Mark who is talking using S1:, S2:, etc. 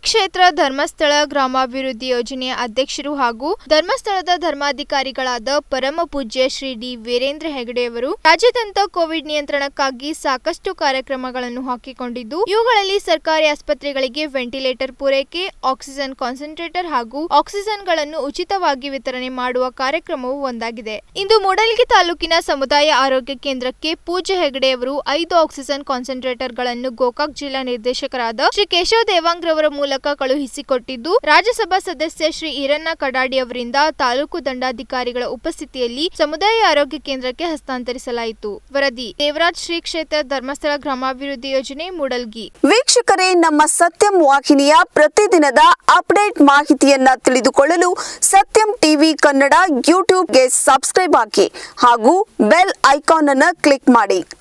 S1: ಕ್ಷೇತ್ರ ಧರ್ಮಸ್ಥಳ ಗ್ರಾಮಾಭಿವೃದ್ಧಿ ಯೋಜನೆಯ ಅಧ್ಯಕ್ಷರು ಹಾಗೂ ಧರ್ಮಸ್ಥಳದ ಧರ್ಮಾಧಿಕಾರಿಗಳಾದ ಪರಮ ಪೂಜ್ಯ ಶ್ರೀ ಡಿ ವೀರೇಂದ್ರ ಹೆಗಡೆಯವರು ರಾಜ್ಯಾದ್ಯಂತ ಕೋವಿಡ್ ನಿಯಂತ್ರಣಕ್ಕಾಗಿ ಸಾಕಷ್ಟು ಕಾರ್ಯಕ್ರಮಗಳನ್ನು ಹಾಕಿಕೊಂಡಿದ್ದು ಇವುಗಳಲ್ಲಿ ಸರ್ಕಾರಿ ಆಸ್ಪತ್ರೆಗಳಿಗೆ ವೆಂಟಿಲೇಟರ್ ಪೂರೈಕೆ ಆಕ್ಸಿಜನ್ ಕಾನ್ಸಂಟ್ರೇಟರ್ ಹಾಗೂ ಆಕ್ಸಿಜನ್ಗಳನ್ನು ಉಚಿತವಾಗಿ ವಿತರಣೆ ಮಾಡುವ ಕಾರ್ಯಕ್ರಮವು ಒಂದಾಗಿದೆ ಇಂದು ಮೂಡಲಗಿ ತಾಲೂಕಿನ ಸಮುದಾಯ ಆರೋಗ್ಯ ಕೇಂದ್ರಕ್ಕೆ ಪೂಜ್ಯ ಹೆಗಡೆಯವರು ಐದು ಆಕ್ಸಿಜನ್ ಕಾನ್ಸಂಟ್ರೇಟರ್ಗಳನ್ನು ಗೋಕಾಕ್ ಜಿಲ್ಲಾ ನಿರ್ದೇಶಕರಾದ ಶ್ರೀ ಕೇಶವ ದೇವಾಂಗ್ ರವರ ಮೂಲಕ ಕಳುಹಿಸಿಕೊಟ್ಟಿದ್ದು ರಾಜ್ಯಸಭಾ ಸದಸ್ಯ ಶ್ರೀ ಈರಣ್ಣ ಕಡಾಡಿ ಅವರಿಂದ ತಾಲೂಕು ದಂಡಾಧಿಕಾರಿಗಳ ಉಪಸ್ಥಿತಿಯಲ್ಲಿ ಸಮುದಾಯ ಆರೋಗ್ಯ ಕೇಂದ್ರಕ್ಕೆ ಹಸ್ತಾಂತರಿಸಲಾಯಿತು ವರದಿ ದೇವರಾಜ್ ಶ್ರೀ ಕ್ಷೇತ್ರ ಧರ್ಮಸ್ಥಳ ಗ್ರಾಮಾಭಿವೃದ್ಧಿ ಯೋಜನೆ ಮೂಡಲ್ಗಿ
S2: ವೀಕ್ಷಕರೇ ನಮ್ಮ ಸತ್ಯಂ ವಾಹಿನಿಯ ಪ್ರತಿದಿನದ ಅಪ್ಡೇಟ್ ಮಾಹಿತಿಯನ್ನ ತಿಳಿದುಕೊಳ್ಳಲು ಸತ್ಯಂ ಟಿವಿ ಕನ್ನಡ ಯೂಟ್ಯೂಬ್ಗೆ ಸಬ್ಸ್ಕ್ರೈಬ್ ಹಾಕಿ ಹಾಗೂ ಬೆಲ್ ಐಕಾನ್ ಅನ್ನು ಕ್ಲಿಕ್ ಮಾಡಿ